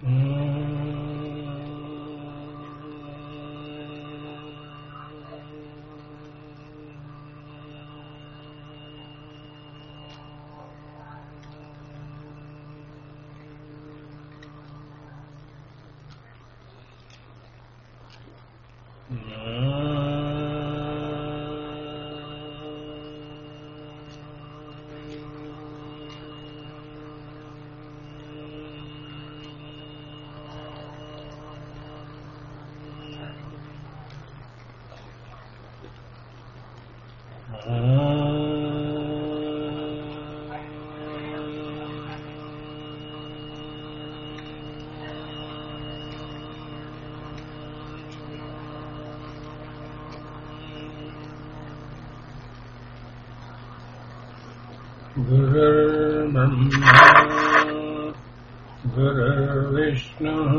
गुरुर्ब्रह्मा गुरुर्विष्णुः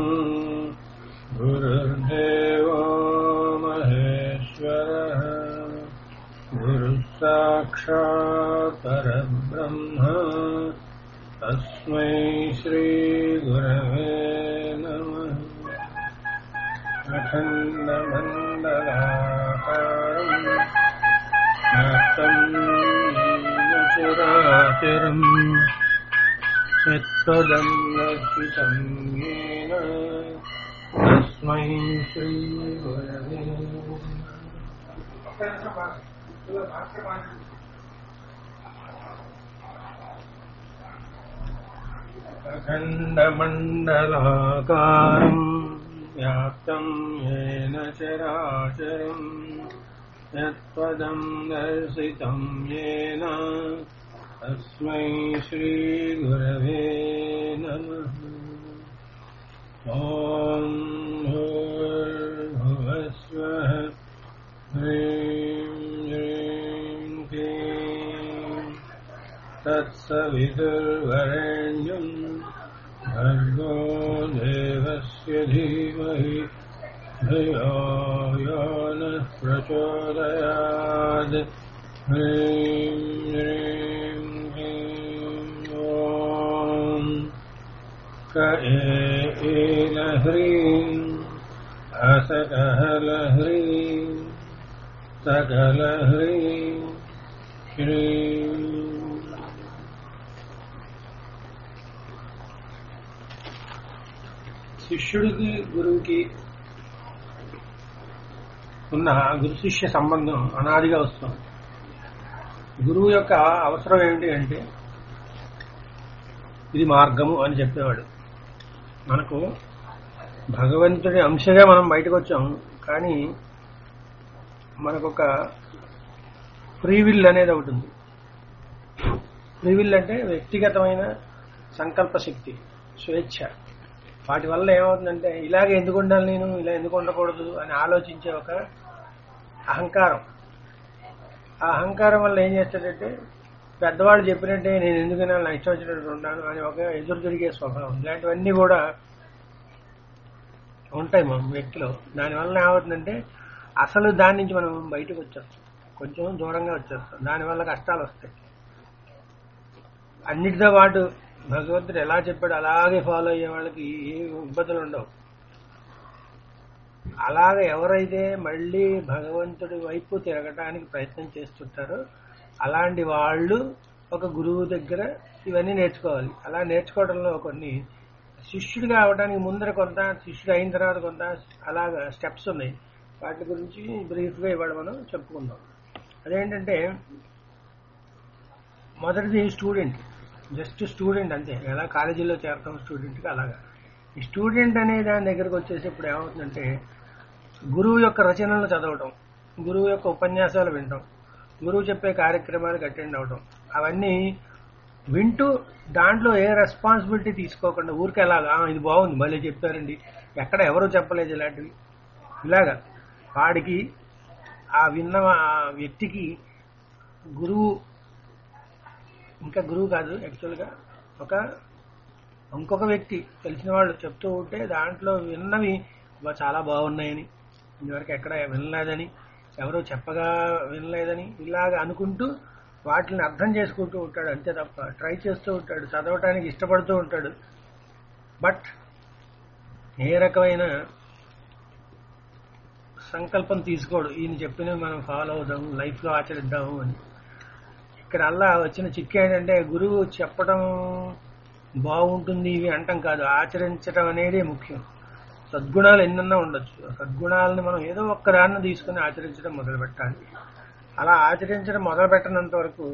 गुरुर्देवो महेश्वरः गुरुः साक्षात् परब्रह्म तस्मै श्रीगुरवे नमः अखण्डमण्डलाकारम् व्याप्तम् चराचरम् यत्पदम् दर्शितम् येन तस्मै श्रीगुरवे अखण्डमण्डलाकारम् व्याप्तम् येन चराचरम् यत्पदम् दर्शितम् येन तस्मै श्रीगुरवे नमः ॐ भूर्भुवस्वः ह्रीं ह्रीं क्लीं तत्सवितुर्वरेण्यम् भर्गो देवस्य धीमहि धियो यो नः प्रचोदयात् ह्रीं ह्रीं ह्रीं ॐ क एलह्रीं असकहलह्रीं सकलह्रीं श्रीं శిష్యుడికి గురువుకి ఉన్న గురు శిష్య సంబంధం అనాదిగా వస్తుంది గురువు యొక్క అవసరం ఏంటి అంటే ఇది మార్గము అని చెప్పేవాడు మనకు భగవంతుడి అంశగా మనం బయటకు వచ్చాం కానీ మనకొక ఫ్రీ విల్ అనేది ఒకటి ఉంది ఫ్రీ విల్ అంటే వ్యక్తిగతమైన సంకల్ప శక్తి స్వేచ్ఛ వాటి వల్ల ఏమవుతుందంటే ఇలాగే ఎందుకు ఉండాలి నేను ఇలా ఎందుకు ఉండకూడదు అని ఆలోచించే ఒక అహంకారం ఆ అహంకారం వల్ల ఏం చేస్తాడంటే పెద్దవాళ్ళు చెప్పినట్టే నేను ఎందుకైనా నా ఇష్టం వచ్చినట్టు ఉంటాను అని ఒక ఎదురు తిరిగే స్వభావం ఇలాంటివన్నీ కూడా ఉంటాయి మన వ్యక్తిలో దానివల్ల ఏమవుతుందంటే అసలు దాని నుంచి మనం బయటకు వచ్చేస్తాం కొంచెం దూరంగా వచ్చేస్తాం దానివల్ల కష్టాలు వస్తాయి అన్నిటితో పాటు భగవంతుడు ఎలా చెప్పాడు అలాగే ఫాలో అయ్యే వాళ్ళకి ఏ ఇబ్బందులు ఉండవు అలాగే ఎవరైతే మళ్ళీ భగవంతుడి వైపు తిరగటానికి ప్రయత్నం చేస్తుంటారో అలాంటి వాళ్ళు ఒక గురువు దగ్గర ఇవన్నీ నేర్చుకోవాలి అలా నేర్చుకోవడంలో కొన్ని శిష్యుడిగా అవడానికి ముందర కొంత శిష్యుడు అయిన తర్వాత కొంత అలాగా స్టెప్స్ ఉన్నాయి వాటి గురించి బ్రీఫ్గా ఇవాళ మనం చెప్పుకుందాం అదేంటంటే మొదటిది స్టూడెంట్ జస్ట్ స్టూడెంట్ అంతే ఎలా కాలేజీలో చేరతాం స్టూడెంట్కి అలాగా ఈ స్టూడెంట్ అనే దాని దగ్గరకు వచ్చేసి ఇప్పుడు ఏమవుతుందంటే గురువు యొక్క రచనలు చదవటం గురువు యొక్క ఉపన్యాసాలు వినటం గురువు చెప్పే కార్యక్రమాలకు అటెండ్ అవటం అవన్నీ వింటూ దాంట్లో ఏ రెస్పాన్సిబిలిటీ తీసుకోకుండా ఊరికి ఎలాగా "ఆ, ఇది బాగుంది మళ్ళీ చెప్పారండి ఎక్కడ ఎవరు చెప్పలేదు ఇలాంటివి ఇలాగా వాడికి ఆ విన్న ఆ వ్యక్తికి గురువు ఇంకా గురువు కాదు యాక్చువల్గా ఒక ఇంకొక వ్యక్తి తెలిసిన వాళ్ళు చెప్తూ ఉంటే దాంట్లో విన్నవి "అబ్బా, చాలా బాగున్నాయని ఇంతవరకు ఎక్కడ వినలేదని ఎవరో చెప్పగా వినలేదని ఇలాగ అనుకుంటూ వాటిని అర్థం చేసుకుంటూ ఉంటాడు అంతే తప్ప ట్రై చేస్తూ ఉంటాడు చదవటానికి ఇష్టపడుతూ ఉంటాడు బట్ ఏ రకమైన సంకల్పం తీసుకోడు ఈయన చెప్పినవి మనం ఫాలో అవుదాం లైఫ్ లో ఆచరిద్దాము అని ఇక్కడ అల్లా వచ్చిన చిక్కు ఏంటంటే గురువు చెప్పడం బాగుంటుంది ఇవి అంటాం కాదు ఆచరించడం అనేది ముఖ్యం సద్గుణాలు ఎన్నన్నా ఉండొచ్చు ఆ సద్గుణాలను మనం ఏదో ఒక్క దాన్ని తీసుకుని ఆచరించడం మొదలు పెట్టాలి అలా ఆచరించడం మొదలు పెట్టినంత వరకు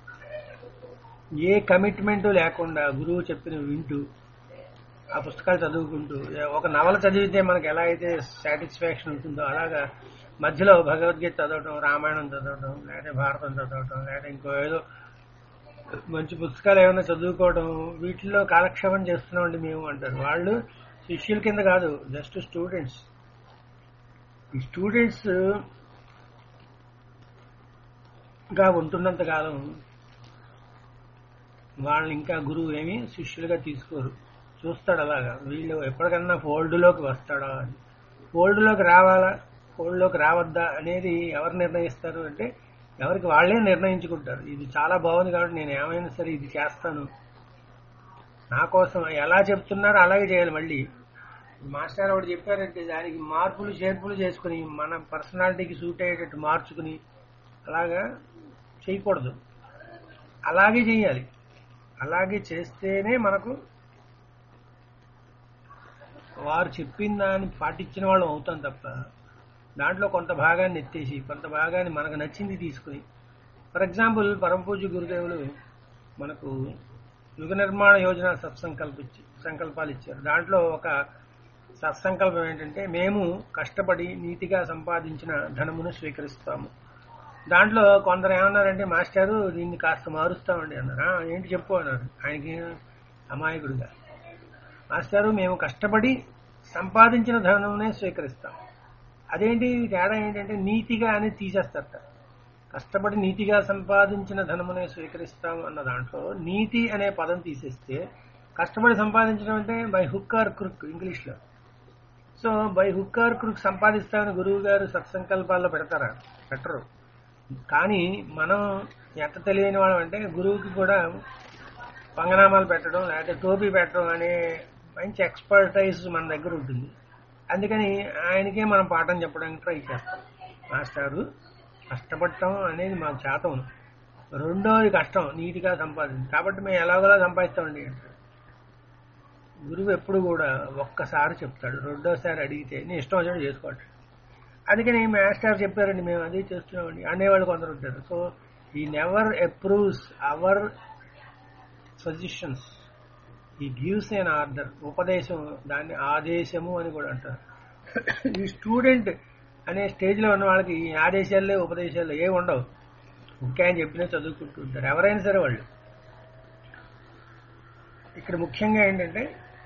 ఏ కమిట్మెంట్ లేకుండా గురువు చెప్పిన వింటూ ఆ పుస్తకాలు చదువుకుంటూ ఏ- ఒక నవల చదివితే మనకి ఎలా అయితే సాటిస్ఫాక్షన్ ఉంటుందో అలాగా మధ్యలో భగవద్గీత చదవటం రామాయణం చదవటం లేదా భారతం చదవటం లేదా ఇంకో ఏదో మంచి పుస్తకాలు ఏమైనా చదువుకోవడం వీటిల్లో కాలక్షేపం చేస్తున్నామండి మేము అంటారు వాళ్ళు శిష్యుల కింద కాదు జస్ట్ స్టూడెంట్స్ ఈ స్టూడెంట్స్ గా ఉంటున్నంత కాలం వాళ్ళని ఇంకా గురువు ఏమి శిష్యులుగా తీసుకోరు చూస్తాడు అలాగా వీళ్ళు ఎప్పటికన్నా ఫోల్డ్లోకి వస్తాడా అని ఫోల్డ్లోకి రావాలా ఫోల్డ్లోకి రావద్దా అనేది ఎవరు నిర్ణయిస్తారు అంటే ఎవరికి వాళ్ళే నిర్ణయించుకుంటారు ఇది చాలా బాగుంది కాబట్టి నేను ఏమైనా సరే ఇది చేస్తాను నా కోసం ఎలా చెప్తున్నారో అలాగే చేయాలి మళ్ళీ మాస్టర్ ఒకటి చెప్పారంటే దానికి మార్పులు చేర్పులు చేసుకుని మన పర్సనాలిటీకి సూట్ అయ్యేటట్టు మార్చుకుని అలాగా చేయకూడదు అలాగే చేయాలి అలాగే చేస్తేనే మనకు వారు చెప్పిన దాన్ని పాటించిన వాళ్ళం అవుతాం తప్ప దాంట్లో కొంత భాగాన్ని ఎత్తేసి కొంత భాగాన్ని మనకు నచ్చింది తీసుకుని ఫర్ ఎగ్జాంపుల్ పరమపూజ్య గురుదేవులు మనకు యుగ నిర్మాణ యోజన సత్సంకల్పించి సంకల్పాలు ఇచ్చారు దాంట్లో ఒక సత్సంకల్పం ఏంటంటే మేము కష్టపడి నీతిగా సంపాదించిన ధనమును స్వీకరిస్తాము దాంట్లో కొందరు ఏమన్నారంటే మాస్టారు దీన్ని కాస్త మారుస్తామండి అన్నారు "ఆ, ఏంటి చెప్పు అన్నారు ఆయనకి అమాయకుడిగా మాస్టారు మేము కష్టపడి సంపాదించిన ధనమునే స్వీకరిస్తాం అదేంటి తేడా ఏంటంటే నీతిగా అనేది తీసేస్తారట కష్టపడి నీతిగా సంపాదించిన ధనమునే స్వీకరిస్తాం అన్న దాంట్లో నీతి అనే పదం తీసేస్తే కష్టపడి సంపాదించడం అంటే by hook or crook English లో so by hook or crook సంపాదిస్తామని గురువు గారు సత్సంకల్పాల్లో పెడతారా పెట్టరు కానీ మనం ఎంత తెలియని వాళ్ళం అంటే గురువుకి కూడా పంగనామాలు పెట్టడం లేకపోతే టోపీ పెట్టడం అనే మంచి ఎక్స్పర్టైజ్ మన దగ్గర ఉంటుంది అందుకని ఆయనకే మనం పాఠం చెప్పడానికి ట్రై చేస్తాం మాస్టారు కష్టపడటం అనేది మాకు శాతం రెండోది కష్టం నీటిగా సంపాదించి కాబట్టి మేము ఎలాగోలా సంపాదిస్తామండి అంటారు గురువు ఎప్పుడు కూడా ఒక్కసారి చెప్తాడు రెండోసారి అడిగితే నీ ఇష్టం వచ్చినట్టు చేసుకోండి అందుకని మాస్టర్ చెప్పారండి మేము అదే చేస్తున్నామండి అనేవాళ్ళు కొందరు ఉంటారు so he never approves our suggestions he gives an order ఉపదేశం దాన్ని ఆదేశము అని కూడా అంటారు ఈ స్టూడెంట్ అనే స్టేజ్ లో ఉన్న వాళ్ళకి ఈ ఆదేశాలే ఉపదేశాలు ఏ ఉండవు ముఖ్య అని చెప్పినా చదువుకుంటూ ఉంటారు ఎవరైనా సరే వాళ్ళు ఇక్కడ ముఖ్యంగా ఏంటంటే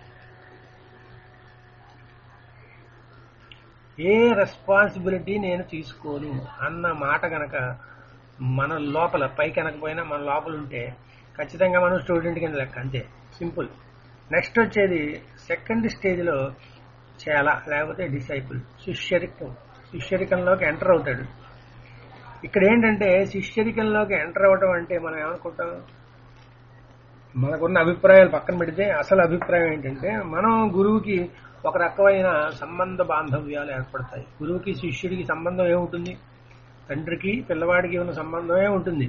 ఏ రెస్పాన్సిబిలిటీ నేను తీసుకోను అన్న మాట గనక మన లోపల పైకి అనకపోయినా మన లోపల ఉంటే ఖచ్చితంగా మనం స్టూడెంట్ కింద లెక్క అంతే సింపుల్ నెక్స్ట్ వచ్చేది సెకండ్ స్టేజ్లో చేయాలా లేకపోతే డిసైపుల్ శిష్యరికం శిష్యరికంలోకి ఎంటర్ అవుతాడు ఇక్కడ ఏంటంటే శిష్యరికంలోకి ఎంటర్ అవ్వడం అంటే మనం ఏమనుకుంటాం మనకున్న అభిప్రాయాలు పక్కన పెడితే అసలు అభిప్రాయం ఏంటంటే మనం గురువుకి ఒక రకమైన సంబంధ బాంధవ్యాలు ఏర్పడతాయి గురువుకి శిష్యుడికి సంబంధం ఏముంటుంది తండ్రికి పిల్లవాడికి ఉన్న సంబంధమే ఉంటుంది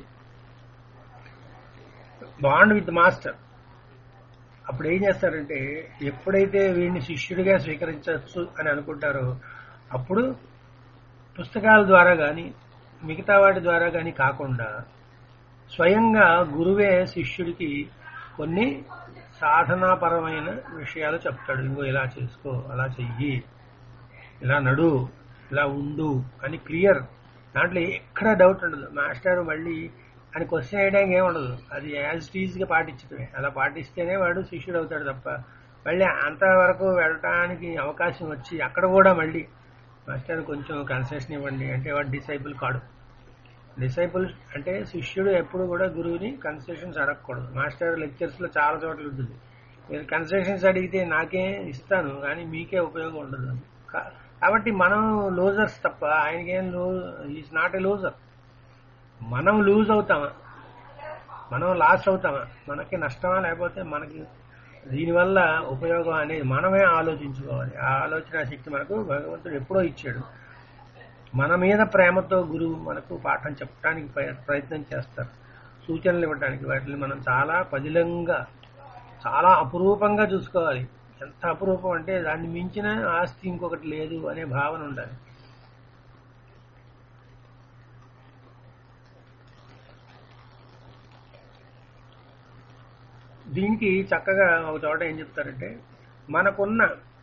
బాండ్ విత్ మాస్టర్ అప్పుడు ఏం చేస్తారంటే ఎప్పుడైతే వీడిని శిష్యుడిగా స్వీకరించవచ్చు అని అనుకుంటారో అప్పుడు పుస్తకాల ద్వారా కానీ మిగతా వాటి ద్వారా కానీ కాకుండా స్వయంగా గురువే శిష్యుడికి కొన్ని సాధనాపరమైన విషయాలు చెప్తాడు ఇంకో ఇలా చేసుకో అలా చెయ్యి ఇలా నడు ఇలా ఉండు అని క్లియర్ దాంట్లో ఎక్కడ డౌట్ ఉండదు మాస్టర్ మళ్ళీ అని క్వశ్చన్ వేయడానికి ఏమి ఉండదు అది యాజ్ గా పాటించడమే అలా పాటిస్తేనే వాడు శిష్యుడు అవుతాడు తప్ప మళ్ళీ అంతవరకు వెళ్ళటానికి అవకాశం వచ్చి అక్కడ కూడా మళ్ళీ మాస్టర్ కొంచెం కన్సెషన్ ఇవ్వండి అంటే వాడు డిసైపుల్ కాడు డిసైపుల్ అంటే శిష్యుడు ఎప్పుడు కూడా గురువుని కన్సెషన్స్ అడగకూడదు మాస్టర్ లెక్చర్స్ లో చాలా చోట్ల ఉంటుంది మీరు కన్సెషన్స్ అడిగితే నాకే ఇస్తాను కానీ మీకే ఉపయోగం ఉండదు అని. కా- కాబట్టి మనం లూజర్స్ తప్ప ఆయనకేం లూ ఈజ్ నాట్ ఏ లూజర్ మనం లూజ్ అవుతామా మనం లాస్ అవుతామా మనకి నష్టమా లేకపోతే మనకి దీనివల్ల ఉపయోగం అనేది మనమే ఆలోచించుకోవాలి ఆ ఆలోచన శక్తి మనకు భగవంతుడు ఎప్పుడో ఇచ్చాడు మన మీద ప్రేమతో గురువు మనకు పాఠం చెప్పడానికి ప్రయ- ప్రయత్నం చేస్తారు సూచనలు ఇవ్వడానికి వాటిని మనం చాలా పదిలంగా చాలా అపురూపంగా చూసుకోవాలి ఎంత అపురూపం అంటే దాన్ని మించిన ఆస్తి ఇంకొకటి లేదు అనే భావన ఉండాలి దీనికి చక్కగా ఒక చోట ఏం చెప్తారంటే మనకున్న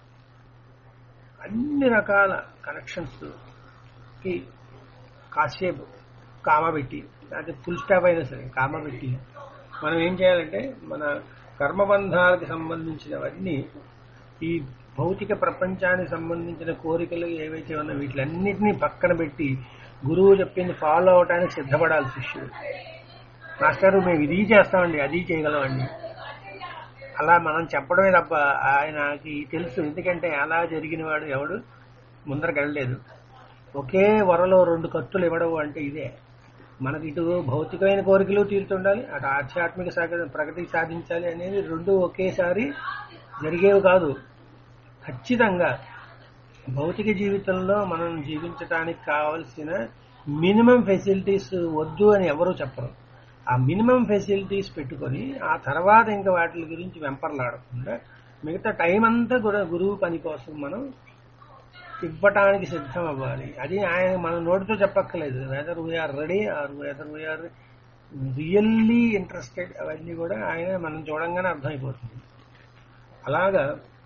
అన్ని రకాల కనెక్షన్స్ కి కాసేపు కామ పెట్టి అంటే ఫుల్ స్టాప్ అయినా సరే కామ పెట్టి మనం ఏం చేయాలంటే మన కర్మబంధాలకు సంబంధించినవన్నీ ఈ భౌతిక ప్రపంచానికి సంబంధించిన కోరికలు ఏవైతే ఉన్నాయో వీటిలన్నిటినీ పక్కన పెట్టి గురువు చెప్పింది ఫాలో అవడానికి సిద్ధపడాలి శిష్యుడు మాస్టారు మేము ఇది చేస్తామండి అది చేయగలమండి అలా మనం చెప్పడమే తప్ప ఆయనకి తెలుసు ఎందుకంటే అలా జరిగిన వాడు ఎవడు ముందరకు వెళ్ళలేదు ఒకే వరలో రెండు కత్తులు ఇవ్వడం అంటే ఇదే మనకి ఇటు భౌతికమైన కోరికలు తీరుతుండాలి అటు ఆధ్యాత్మిక సాగ- ప్రగతి సాధించాలి అనేది రెండు ఒకేసారి జరిగేవి కాదు ఖచ్చితంగా భౌతిక జీవితంలో మనం జీవించడానికి కావలసిన మినిమం ఫెసిలిటీస్ వద్దు అని ఎవరూ చెప్పరు ఆ మినిమం ఫెసిలిటీస్ పెట్టుకొని ఆ తర్వాత ఇంకా వాటి గురించి వెంపర్లాడకుండా మిగతా టైం అంతా కూడా గురువు పని కోసం మనం ఇవ్వటానికి సిద్ధం అవ్వాలి అది ఆయన మన నోటితో చెప్పక్కర్లేదు whether we are ready or whether we are really interested అవన్నీ కూడా ఆయన మనం చూడంగానే అర్థమైపోతుంది అలాగా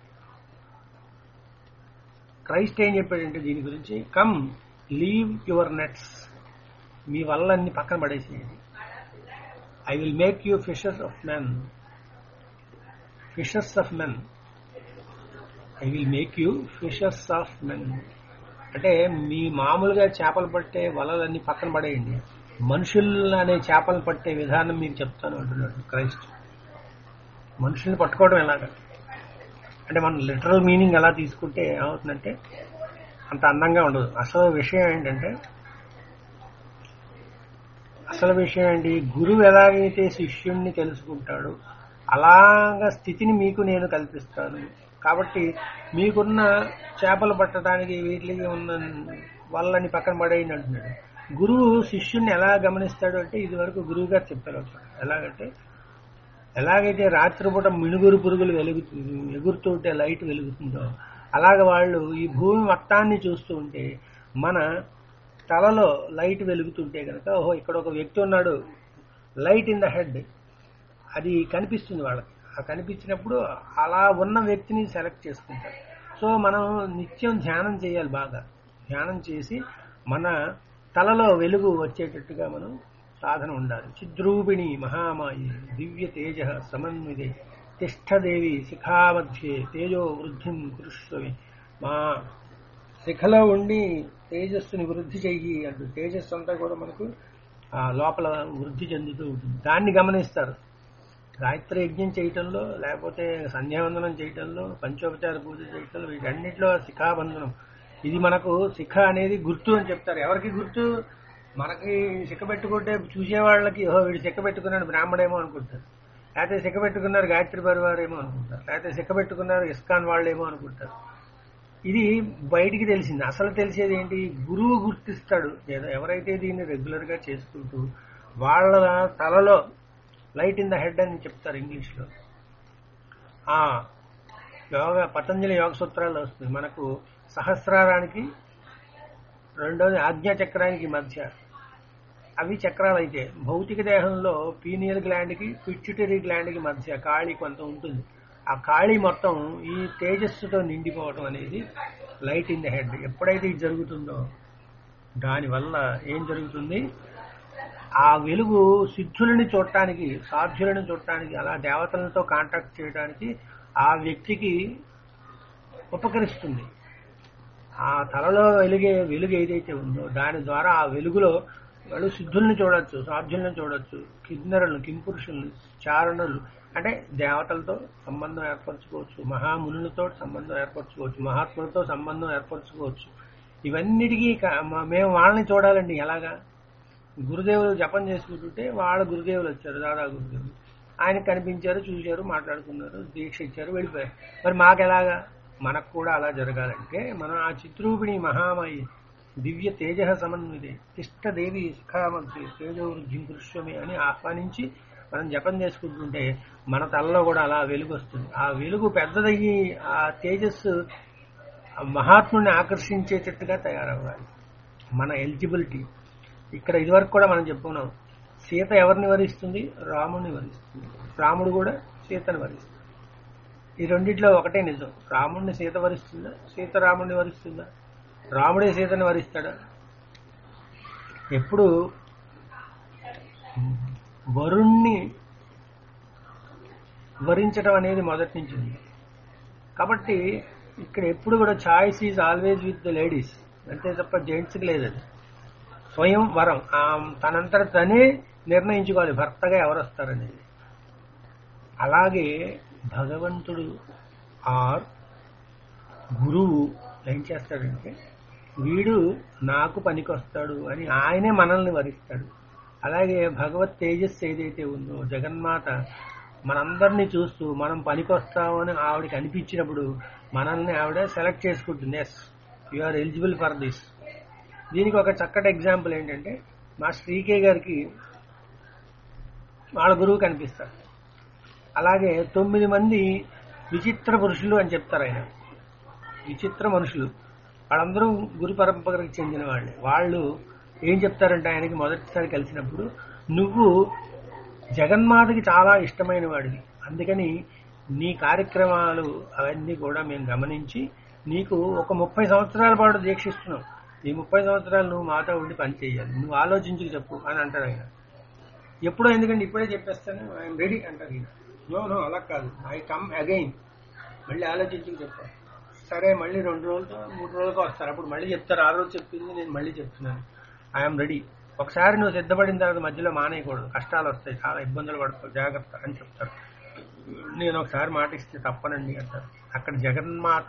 క్రైస్ట్ ఏం చెప్పాడంటే దీని గురించి కమ్ లీవ్ యువర్ నెట్స్ మీ వల్ల అన్ని పక్కన పడేసేయండి I will make you fishers of men fishers of men I will make you fishers of men అంటే మీ మామూలుగా చేపలు పట్టే వలలన్నీ పక్కన పడేయండి మనుషులు అనే చేపలు పట్టే విధానం మీకు చెప్తాను అంటున్నాడు క్రైస్ట్ మనుషుల్ని పట్టుకోవడం ఎలాగా అంటే మనం లిటరల్ మీనింగ్ ఎలా తీసుకుంటే ఏమవుతుందంటే అంత అందంగా ఉండదు అసలు విషయం ఏంటంటే అసలు విషయం ఏంటి గురువు ఎలాగైతే శిష్యుణ్ణి తెలుసుకుంటాడో అలాగ స్థితిని మీకు నేను కల్పిస్తాను కాబట్టి మీకున్న చేపలు పట్టడానికి వీటికి ఉన్న వాళ్ళని పక్కన పడేయండి అంటున్నాడు గురువు శిష్యుణ్ణి ఎలా గమనిస్తాడు అంటే ఇది వరకు గురువు గారు చెప్పారు ఒకసారి. ఎలాగంటే ఎలాగైతే రాత్రిపూట మినుగురు పురుగులు వెలుగు ఎగురుతుంటే లైట్ వెలుగుతుందో అలాగ వాళ్ళు ఈ భూమి మొత్తాన్ని చూస్తూ ఉంటే మన తలలో లైట్ వెలుగుతుంటే కనుక ఓహో ఇక్కడ ఒక వ్యక్తి ఉన్నాడు లైట్ ఇన్ ద హెడ్ అది కనిపిస్తుంది వాళ్ళకి ఆ కనిపించినప్పుడు అలా ఉన్న వ్యక్తిని సెలెక్ట్ చేసుకుంటారు సో మనం నిత్యం ధ్యానం చేయాలి బాగా ధ్యానం చేసి మన తలలో వెలుగు వచ్చేటట్టుగా మనం సాధన ఉండాలి చిద్రూపిణి మహామాయి దివ్య తేజ సమన్వితే తిష్టదేవి శిఖామధ్యే తేజో వృద్ధిం కురుష్వమి మా శిఖలో ఉండి తేజస్సుని వృద్ధి చెయ్యి అంటూ తేజస్సు అంతా కూడా మనకు ఆ లోపల వృద్ధి చెందుతూ ఉంటుంది దాన్ని గమనిస్తారు గాయత్రి యజ్ఞం చేయటంలో లేకపోతే సంధ్యావందనం చేయటంలో పంచోపచార పూజ చేయటంలో వీటన్నిటిలో శిఖాబంధనం ఇది మనకు శిఖ అనేది గుర్తు అని చెప్తారు ఎవరికి గుర్తు మనకి శిఖ పెట్టుకుంటే చూసే వాళ్ళకి ఓహో వీడు శిఖ పెట్టుకున్నాడు బ్రాహ్మడేమో అనుకుంటారు లేకపోతే శిఖ పెట్టుకున్నారు గాయత్రి పరివారేమో అనుకుంటారు లేకపోతే శిఖ పెట్టుకున్నారు ఇస్కాన్ వాళ్ళేమో అనుకుంటారు ఇది బయటికి తెలిసింది అసలు తెలిసేది ఏంటి గురువు గుర్తిస్తాడు లేదా ఎవరైతే దీన్ని రెగ్యులర్ గా చేసుకుంటూ వాళ్ళ తలలో లైట్ ఇన్ ద హెడ్ అని చెప్తారు ఇంగ్లీష్ లో ఆ యోగ పతంజలి యోగ సూత్రాల్లో వస్తుంది మనకు సహస్రారానికి రెండోది ఆజ్ఞా చక్రానికి మధ్య అవి చక్రాలు అయితే భౌతిక దేహంలో పీనియల్ గ్లాండ్కి పిచ్యుటరీ గ్లాండ్కి మధ్య ఖాళీ కొంత ఉంటుంది ఆ ఖాళీ మొత్తం ఈ తేజస్సుతో నిండిపోవటం అనేది లైట్ ఇన్ ద హెడ్ ఎప్పుడైతే ఇది జరుగుతుందో దానివల్ల ఏం జరుగుతుంది ఆ వెలుగు సిద్ధులని చూడటానికి సాధ్యులను చూడటానికి అలా దేవతలతో కాంటాక్ట్ చేయడానికి ఆ వ్యక్తికి ఉపకరిస్తుంది ఆ తలలో వెలుగే వెలుగు ఏదైతే ఉందో దాని ద్వారా ఆ వెలుగులో వాళ్ళు సిద్ధుల్ని చూడొచ్చు సాధ్యుల్ని చూడొచ్చు కిన్నరులను కింపురుషుల్ని చారణులు అంటే దేవతలతో సంబంధం ఏర్పరచుకోవచ్చు మహామునులతో సంబంధం ఏర్పరచుకోవచ్చు మహాత్ములతో సంబంధం ఏర్పరచుకోవచ్చు ఇవన్నిటికీ క- మ- మేము వాళ్ళని చూడాలండి ఎలాగా గురుదేవులు జపం చేసుకుంటుంటే వాళ్ళ గురుదేవులు వచ్చారు దాదా గురుదేవులు ఆయన కనిపించారు చూశారు మాట్లాడుకున్నారు దీక్ష ఇచ్చారు వెళ్ళిపోయారు మరి మాకెలాగా మనకు కూడా అలా జరగాలంటే మనం ఆ చిత్రూపిణి మహామయి దివ్య తేజ సమన్వితే తిష్టదేవి సుఖామంత్రి తేజవృద్ధిం కృష్యమి అని ఆహ్వానించి మనం జపం చేసుకుంటుంటే మన తలలో కూడా అలా వెలుగు వస్తుంది ఆ వెలుగు పెద్దదయ్యి ఆ తేజస్సు ఆ మహాత్ముడిని ఆకర్షించేటట్టుగా తయారవ్వాలి మన ఎలిజిబిలిటీ ఇక్కడ ఇదివరకు కూడా మనం చెప్పుకున్నాం సీత ఎవరిని వరిస్తుంది రాముడిని వరిస్తుంది రాముడు కూడా సీతని వరిస్తుంది ఈ రెండిట్లో ఒకటే నిజం రాముడిని సీత వరిస్తుందా సీత రాముడిని వరిస్తుందా రాముడే సీతని వరిస్తాడా ఎప్పుడు వరుణ్ణి వరించడం అనేది మొదటి నుంచి ఉంది కాబట్టి ఇక్కడ ఎప్పుడు కూడా choice is always with the ladies అంతే తప్ప జెంట్స్కి లేదు అది స్వయం వరం ఆ తనంతట తనే నిర్ణయించుకోవాలి భర్తగా ఎవరు వస్తారనేది అలాగే భగవంతుడు ఆర్ గురువు ఏం చేస్తాడంటే వీడు నాకు పనికొస్తాడు అని ఆయనే మనల్ని వరిస్తాడు అలాగే భగవత్ తేజస్సు ఏదైతే ఉందో జగన్మాత మనందరినీ చూస్తూ మనం పనికొస్తామని ఆవిడకి అనిపించినప్పుడు మనల్ని ఆవిడ సెలెక్ట్ చేసుకుంటుంది yes you are eligible for this దీనికి ఒక చక్కటి ఎగ్జాంపుల్ ఏంటంటే మా శ్రీకే గారికి వాళ్ళ గురువు కనిపిస్తారు అలాగే తొమ్మిది మంది విచిత్ర పురుషులు అని చెప్తారు ఆయన విచిత్ర మనుషులు వాళ్ళందరూ గురు పరంపరకి చెందిన వాళ్ళే వాళ్ళు ఏం చెప్తారంటే ఆయనకి మొదటిసారి కలిసినప్పుడు నువ్వు జగన్మాతకి చాలా ఇష్టమైన వాడివి అందుకని నీ కార్యక్రమాలు అవన్నీ కూడా మేము గమనించి నీకు ఒక ముప్పై సంవత్సరాల పాటు దీక్షిస్తున్నాం ఈ ముప్పై సంవత్సరాలు నువ్వు మాతో ఉండి పని చేయాలి నువ్వు ఆలోచించి చెప్పు అని అంటారు ఆయన ఎప్పుడో ఎందుకంటే ఇప్పుడే చెప్పేస్తాను ఐఎమ్ రెడీ అంటారు ఈయన నో నో అలా కాదు ఐ కమ్ అగైన్ మళ్ళీ ఆలోచించి చెప్పాను సరే మళ్ళీ రెండు రోజులతో మూడు రోజులతో వస్తారు అప్పుడు మళ్ళీ చెప్తారు ఆ రోజు చెప్పింది నేను మళ్ళీ చెప్తున్నాను ఐఎమ్ రెడీ ఒకసారి నువ్వు సిద్ధపడిన తర్వాత మధ్యలో మానేయకూడదు కష్టాలు వస్తాయి చాలా ఇబ్బందులు పడతావు జాగ్రత్త అని చెప్తారు నేను ఒకసారి మాట ఇస్తే తప్పనండి అంటారు అక్కడ జగన్మాత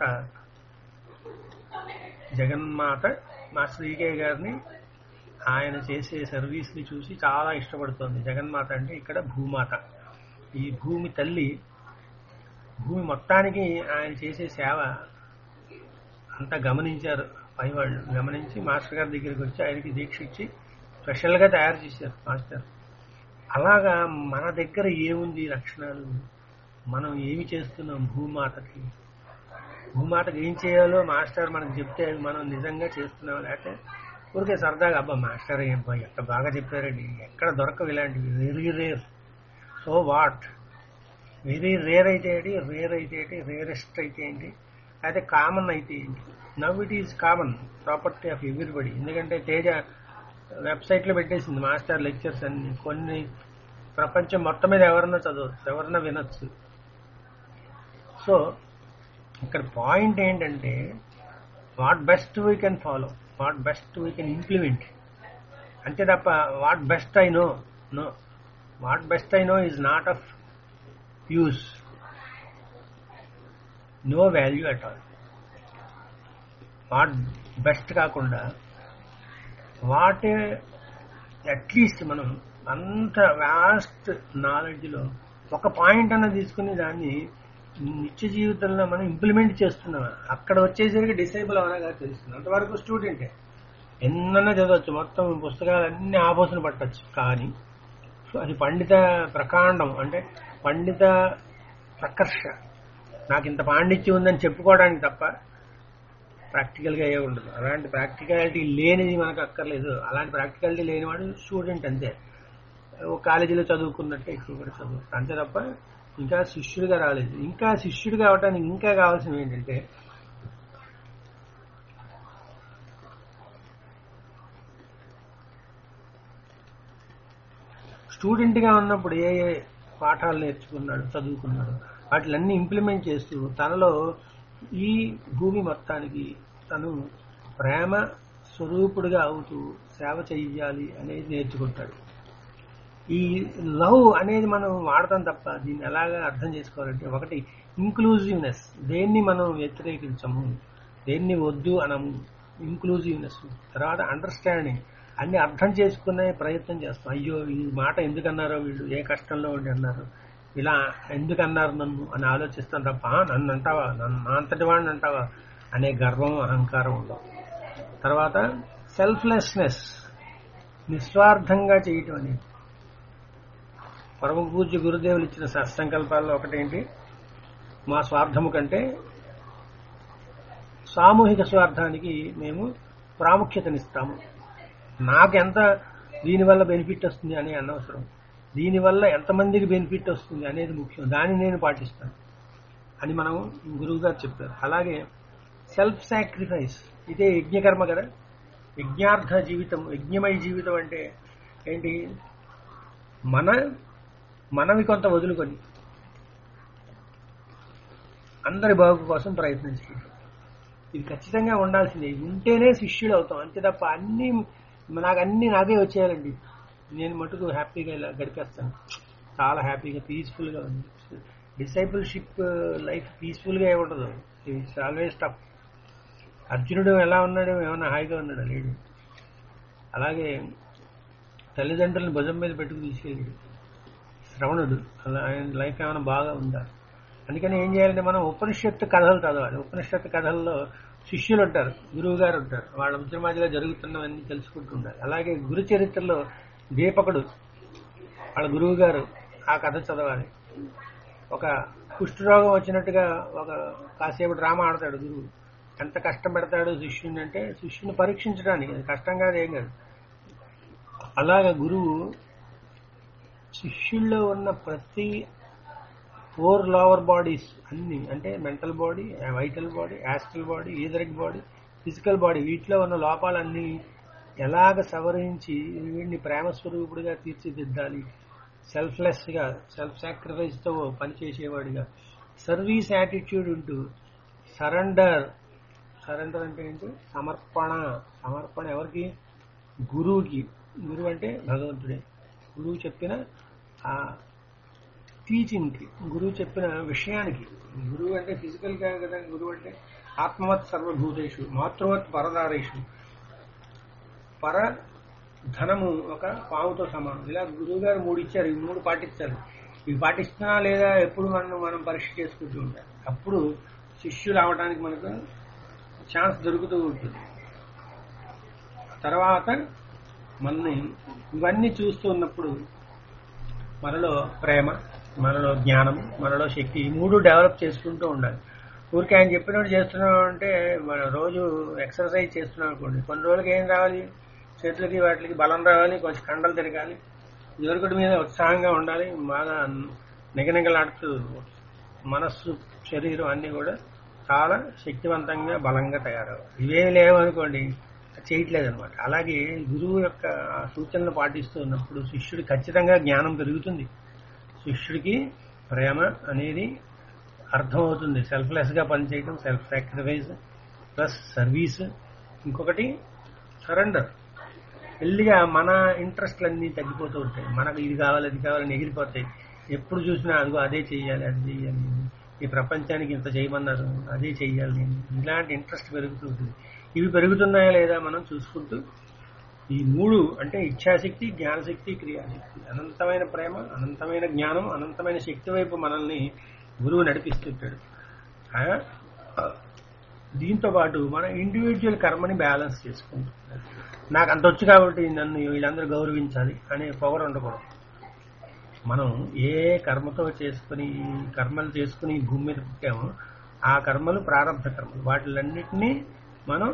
జగన్మాత మా శ్రీకే గారిని ఆయన చేసే సర్వీస్ ని చూసి చాలా ఇష్టపడుతోంది జగన్మాత అంటే ఇక్కడ భూమాత ఈ భూమి తల్లి భూమి మొత్తానికి ఆయన చేసే సేవ అంతా గమనించారు పై వాళ్ళు గమనించి మాస్టర్ గారి దగ్గరికి వచ్చి ఆయనకి దీక్ష ఇచ్చి స్పెషల్ గా తయారు చేశారు మాస్టర్ అలాగా మన దగ్గర ఏముంది లక్షణాలు మనం ఏమి చేస్తున్నాం భూమాతకి భూమాతకి ఏం చేయాలో మాస్టర్ మనకు చెప్తే అది మనం నిజంగా చేస్తున్నాం లేకపోతే ఊరికే సరదాగా అబ్బా మాస్టర్ ఏం బా ఎంత బాగా చెప్పారండి ఎక్కడ దొరకవు ఇలాంటివి very rare so what very rare అయితే ఏంటి రేర్ అయితే ఏంటి రేరెస్ట్ అయితే ఏంటి అయితే కామన్ అయితే ఏంటి now it is common property of everybody ఎందుకంటే తేజ వెబ్సైట్ లో పెట్టేసింది మాస్టర్ లెక్చర్స్ అన్ని కొన్ని ప్రపంచం మొత్తం మీద ఎవరన్నా చదవచ్చు ఎవరన్నా వినొచ్చు సో ఇక్కడ పాయింట్ ఏంటంటే what best we can follow what best we can implement అంతే తప్ప what best I know no what best I know is not of use no value at all what best కాకుండా what at least మనం అంత vast నాలెడ్జ్లో ఒక point అన్న తీసుకుని దాన్ని నిత్య జీవితంలో మనం ఇంప్లిమెంట్ చేస్తున్నాం అక్కడ వచ్చేసరికి డిసేబుల్ అవనగా తెలుస్తుంది అంతవరకు స్టూడెంటే ఎన్నన్నా చదవచ్చు మొత్తం పుస్తకాలన్నీ ఆపోసన పట్టచ్చు కానీ అది పండిత ప్రకాండం అంటే పండిత ప్రకర్ష నాకు ఇంత పాండిత్యం ఉందని చెప్పుకోవడానికి తప్ప ప్రాక్టికల్గా ఏ ఉండదు అలాంటి ప్రాక్టికాలిటీ లేనిది మనకు అక్కర్లేదు అలాంటి ప్రాక్టికాలిటీ లేనివాడు స్టూడెంట్ అంతే ఓ కాలేజీలో చదువుకున్నట్టే ఎక్కువ కూడా చదువు అంతే తప్ప ఇంకా శిష్యుడిగా రాలేదు ఇంకా శిష్యుడిగా అవడానికి ఇంకా కావాల్సింది ఏంటంటే స్టూడెంట్గా ఉన్నప్పుడు ఏ ఏ పాఠాలు నేర్చుకున్నాడు చదువుకున్నాడు వాటిలన్నీ ఇంప్లిమెంట్ చేస్తూ తనలో ఈ భూమి మొత్తానికి తను ప్రేమ స్వరూపుడుగా అవుతూ సేవ చెయ్యాలి అనేది నేర్చుకుంటాడు ఈ లవ్ అనేది మనం వాడతాం తప్ప దీన్ని ఎలాగా అర్థం చేసుకోవాలంటే ఒకటి ఇంక్లూజివ్నెస్ దేన్ని మనం వ్యతిరేకించము దేన్ని వద్దు అనము ఇంక్లూజివ్నెస్ తర్వాత అండర్స్టాండింగ్ అన్ని అర్థం చేసుకునే ప్రయత్నం చేస్తాం అయ్యో ఈ మాట ఎందుకు అన్నారో వీళ్ళు ఏ కష్టంలో ఉండి అన్నారు ఇలా ఎందుకు అన్నారు నన్ను అని ఆలోచిస్తాను తప్ప "ఆ, నన్ను అంటావా నన్ను నా అంతటి వాడిని అంటావా అనే గర్వం అహంకారం ఉండవు తర్వాత సెల్ఫ్లెస్నెస్ నిస్వార్థంగా చేయటం అనేది పరమ పూజ్య గురుదేవులు ఇచ్చిన సత్సంకల్పాల్లో ఒకటేంటి మా స్వార్థము కంటే సామూహిక స్వార్థానికి మేము ప్రాముఖ్యతనిస్తాము నాకెంత దీనివల్ల బెనిఫిట్ వస్తుంది అనే అనవసరం దీనివల్ల ఎంతమందికి బెనిఫిట్ వస్తుంది అనేది ముఖ్యం దాన్ని నేను పాటిస్తాను అని మనం గురువు గారు చెప్పారు అలాగే సెల్ఫ్ సాక్రిఫైస్ ఇదే యజ్ఞకర్మ కదా యజ్ఞార్థ జీవితం యజ్ఞమయ జీవితం అంటే ఏంటి మన మనవి కొంత వదులుకొని అందరి బాగు కోసం ప్రయత్నం చేయడం ఇది ఖచ్చితంగా ఉండాల్సిందే ఇది ఉంటేనే శిష్యుడు అవుతాం అంతే తప్ప అన్ని నాకు అన్ని నాకే వచ్చేయాలండి నేను మటుకు హ్యాపీగా ఇలా గడిపేస్తాను చాలా హ్యాపీగా పీస్ఫుల్గా ఉంది డిసైపుల్షిప్ లైఫ్ పీస్ఫుల్గా ఉండదు ఇట్స్ ఆల్వేస్ టఫ్ అర్జునుడు ఎలా ఉన్నాడు ఏమన్నా హాయిగా ఉన్నాడు లేడు అలాగే తల్లిదండ్రులను భుజం మీద పెట్టుకు తీసుకెళ్ళాడు శ్రవణుడు అలా ఆయన లైఫ్ ఏమైనా బాగా ఉందా అందుకని ఏం చేయాలంటే మనం ఉపనిషత్తు కథలు చదవాలి ఉపనిషత్తు కథల్లో శిష్యులు ఉంటారు గురువు గారు ఉంటారు వాళ్ళ మధ్య మధ్యలో జరుగుతున్నవన్నీ తెలుసుకుంటూ ఉండాలి అలాగే గురు చరిత్రలో దీపకుడు వాళ్ళ గురువు గారు ఆ కథ చదవాలి ఒక కుష్ఠరోగం వచ్చినట్టుగా ఒక కాసేపు డ్రామా ఆడతాడు గురువు ఎంత కష్టం పెడతాడు శిష్యుని అంటే శిష్యుని పరీక్షించడానికి అది కష్టం కాదు ఏం కాదు అలాగ గురువు శిష్యుల్లో ఉన్న ప్రతి ఫోర్ లోవర్ బాడీస్ అన్ని అంటే mental body vital body astral body etheric body physical body వీటిలో ఉన్న లోపాలన్నీ ఎలాగ సవరించి వీడిని ప్రేమ స్వరూపుడిగా తీర్చిదిద్దాలి సెల్ఫ్లెస్గా సెల్ఫ్ సాక్రిఫైస్తో పనిచేసేవాడిగా సర్వీస్ యాటిట్యూడ్ ఉంటూ సరెండర్ సరెండర్ అంటే ఏంటి సమర్పణ సమర్పణ ఎవరికి గురువుకి గురువు అంటే భగవంతుడే గురువు చెప్పిన ఆ టీచింగ్కి గురువు చెప్పిన విషయానికి గురువు అంటే ఫిజికల్ గా కదా గురువు అంటే ఆత్మవత్ సర్వభూతేషు మాతృవత్ పరదారేషు పర ధనము ఒక పాముతో సమానం ఇలా గురువు గారు మూడు ఇచ్చారు ఈ మూడు పాటించారు ఇవి పాటిస్తున్నా లేదా ఎప్పుడు మనం మనం పరీక్ష చేసుకుంటూ ఉండాలి అప్పుడు శిష్యులు అవడానికి మనకు ఛాన్స్ దొరుకుతూ ఉంటుంది తర్వాత మనని ఇవన్నీ చూస్తూ ఉన్నప్పుడు మనలో ప్రేమ మనలో జ్ఞానం మనలో శక్తి ఈ మూడు డెవలప్ చేసుకుంటూ ఉండాలి ఊరికి ఆయన చెప్పినట్టు చేస్తున్నాం అంటే మనం రోజు ఎక్సర్సైజ్ చేస్తున్నాం అనుకోండి కొన్ని రోజులకి ఏం రావాలి చేతులకి వాటికి బలం రావాలి కొంచెం కండలు తిరగాలి ఇదివరకటి మీద ఉత్సాహంగా ఉండాలి బాగా నిగనిగలాడుతూ మనస్సు శరీరం అన్ని కూడా చాలా శక్తివంతంగా బలంగా తయారవ్వాలి ఇవే లేవనుకోండి చేయట్లేదు అనమాట అలాగే గురువు యొక్క ఆ సూచనలు పాటిస్తూ ఉన్నప్పుడు శిష్యుడు ఖచ్చితంగా జ్ఞానం పెరుగుతుంది శిష్యుడికి ప్రేమ అనేది అర్థమవుతుంది సెల్ఫ్లెస్ గా పనిచేయడం సెల్ఫ్ సాక్రిఫైస్ ప్లస్ సర్వీస్ ఇంకొకటి సరెండర్ వెళ్ళిగా మన ఇంట్రెస్ట్లన్నీ తగ్గిపోతూ ఉంటాయి మనకు ఇది కావాలి అది కావాలని ఎగిరిపోతాయి ఎప్పుడు చూసినా అదిగో అదే చెయ్యాలి అది చెయ్యాలి ఈ ప్రపంచానికి ఇంత చేయమన్నారు అదే చెయ్యాలి నేను ఇలాంటి ఇంట్రెస్ట్ పెరుగుతూ ఉంటుంది ఇవి పెరుగుతున్నాయా లేదా మనం చూసుకుంటూ ఈ మూడు అంటే ఇచ్ఛాశక్తి జ్ఞానశక్తి క్రియాశక్తి అనంతమైన ప్రేమ అనంతమైన జ్ఞానం అనంతమైన శక్తి వైపు మనల్ని గురువు నడిపిస్తుంటాడు ఆ, దీంతో పాటు మన ఇండివిజువల్ కర్మని బ్యాలెన్స్ చేసుకుంటాం నాకు అంత వచ్చు కాబట్టి నన్ను వీళ్ళందరూ గౌరవించాలి అనే పొగరు ఉండకూడదు మనం ఏ కర్మతో చేసుకుని కర్మలు చేసుకుని ఈ భూమి మీద పుట్టామో ఆ కర్మలు ప్రారంభ కర్మలు వాటిలన్నిటినీ మనం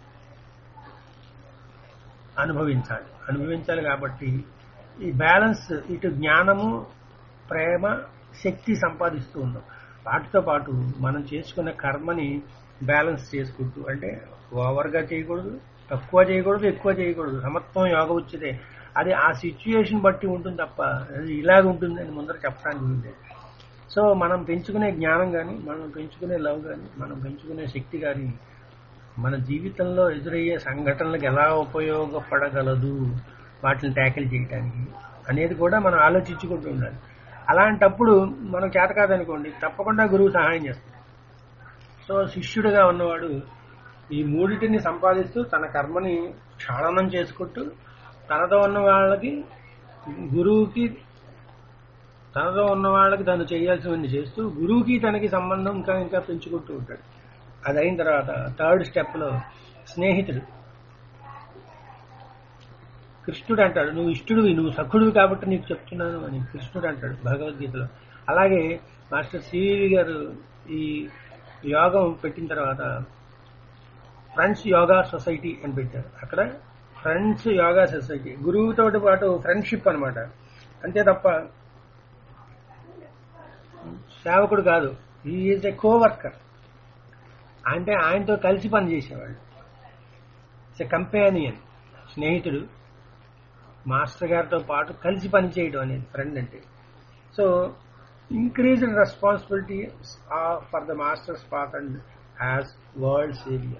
అనుభవించాలి అనుభవించాలి కాబట్టి ఈ బ్యాలెన్స్ ఇటు జ్ఞానము ప్రేమ శక్తి సంపాదిస్తూ ఉన్నాం వాటితో పాటు మనం చేసుకున్న కర్మని బ్యాలెన్స్ చేసుకుంటూ అంటే ఓవర్గా చేయకూడదు తక్కువ చేయకూడదు ఎక్కువ చేయకూడదు సమత్వం యోగ ఉచితే అది ఆ సిచ్యుయేషన్ బట్టి ఉంటుంది తప్ప అది ఇలాగ ఉంటుంది అని ముందర చెప్పడానికి ఉంది సో మనం పెంచుకునే జ్ఞానం కానీ మనం పెంచుకునే లవ్ కానీ మనం పెంచుకునే శక్తి కానీ మన జీవితంలో ఎదురయ్యే సంఘటనలకు ఎలా ఉపయోగపడగలదు వాటిని ట్యాకిల్ చేయడానికి అనేది కూడా మనం ఆలోచించుకుంటూ ఉండాలి అలాంటప్పుడు మనం చేత కాదనుకోండి తప్పకుండా గురువు సహాయం చేస్తాడు సో శిష్యుడిగా ఉన్నవాడు ఈ మూడిటిని సంపాదిస్తూ తన కర్మని క్షాళనం చేసుకుంటూ తనతో ఉన్న వాళ్ళకి గురువుకి తనతో ఉన్న వాళ్ళకి తను చేయాల్సినవన్నీ చేస్తూ గురువుకి తనకి సంబంధం ఇంకా ఇంకా పెంచుకుంటూ ఉంటాడు అది అయిన తర్వాత థర్డ్ స్టెప్ లో స్నేహితుడు కృష్ణుడు అంటాడు నువ్వు ఇష్టుడివి నువ్వు సఖుడివి కాబట్టి నీకు చెప్తున్నాను అని కృష్ణుడు అంటాడు భగవద్గీతలో అలాగే మాస్టర్ సివి గారు ఈ యోగం పెట్టిన తర్వాత ఫ్రెండ్స్ యోగా సొసైటీ అని పెట్టారు అక్కడ ఫ్రెండ్స్ యోగా సొసైటీ గురువుతో పాటు ఫ్రెండ్షిప్ అన్నమాట అంతే తప్ప సేవకుడు కాదు ఈజ్ ఎ కోవర్కర్ అంటే ఆయనతో కలిసి పనిచేసేవాళ్ళు ఇట్స్ ఎ కంపానియన్ స్నేహితుడు మాస్టర్ గారితో పాటు కలిసి పనిచేయడం అనేది ఫ్రెండ్ అంటే so increase responsibility for the master's part and as world saviour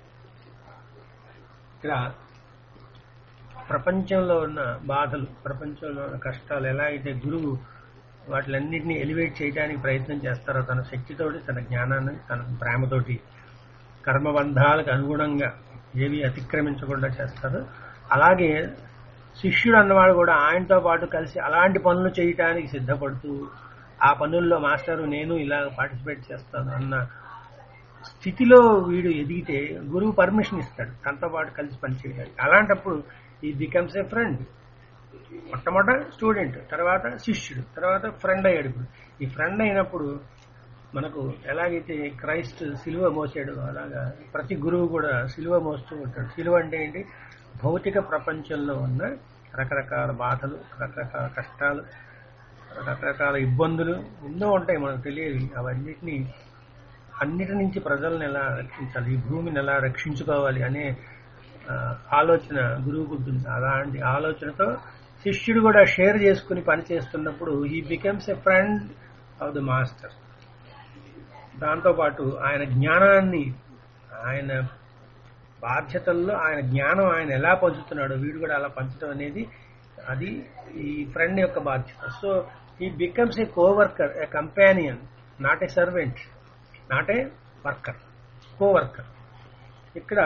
ఇక్కడ ప్రపంచంలో ఉన్న బాధలు ప్రపంచంలో ఉన్న కష్టాలు ఎలా అయితే గురువు వాటిలన్నింటినీ ఎలివేట్ చేయడానికి ప్రయత్నం చేస్తారో తన శక్తితోటి తన జ్ఞానాన్ని తన ప్రేమతోటి కర్మబంధాలకు అనుగుణంగా ఏవి అతిక్రమించకుండా చేస్తారో అలాగే శిష్యుడు అన్నవాడు కూడా ఆయనతో పాటు కలిసి అలాంటి పనులు చేయటానికి సిద్ధపడుతూ ఆ పనుల్లో మాస్టరు నేను ఇలా పార్టిసిపేట్ చేస్తాను అన్న స్థితిలో వీడు ఎదిగితే గురువు పర్మిషన్ ఇస్తాడు తనతో పాటు కలిసి పనిచేయడానికి అలాంటప్పుడు ఈ బికమ్స్ ఏ ఫ్రెండ్ మొట్టమొదట స్టూడెంట్ తర్వాత శిష్యుడు తర్వాత ఫ్రెండ్ అయ్యాడు ఇప్పుడు ఈ ఫ్రెండ్ అయినప్పుడు మనకు ఎలాగైతే క్రైస్ట్ సిలువ మోసాడు అలాగా ప్రతి గురువు కూడా సిలువ మోస్తూ ఉంటాడు సిలువ అంటే ఏంటి భౌతిక ప్రపంచంలో ఉన్న రకరకాల బాధలు రకరకాల కష్టాలు రకరకాల ఇబ్బందులు ఎన్నో ఉంటాయి మనకు తెలియదు అవన్నిటినీ అన్నిటి నుంచి ప్రజలను ఎలా రక్షించాలి ఈ భూమిని ఎలా రక్షించుకోవాలి అనే ఆ, ఆలోచన గురువుకు ఉంటుంది అలాంటి ఆలోచనతో శిష్యుడు కూడా షేర్ చేసుకుని పని చేస్తున్నప్పుడు he becomes a friend of the master దాంతోపాటు ఆయన జ్ఞానాన్ని ఆయన బాధ్యతల్లో ఆయన జ్ఞానం ఆయన ఎలా పంచుతున్నాడో వీడు కూడా అలా పంచడం అనేది అది ఈ ఫ్రెండ్ యొక్క బాధ్యత so he becomes a coworker a companion not a servant not a worker coworker ఇక్కడ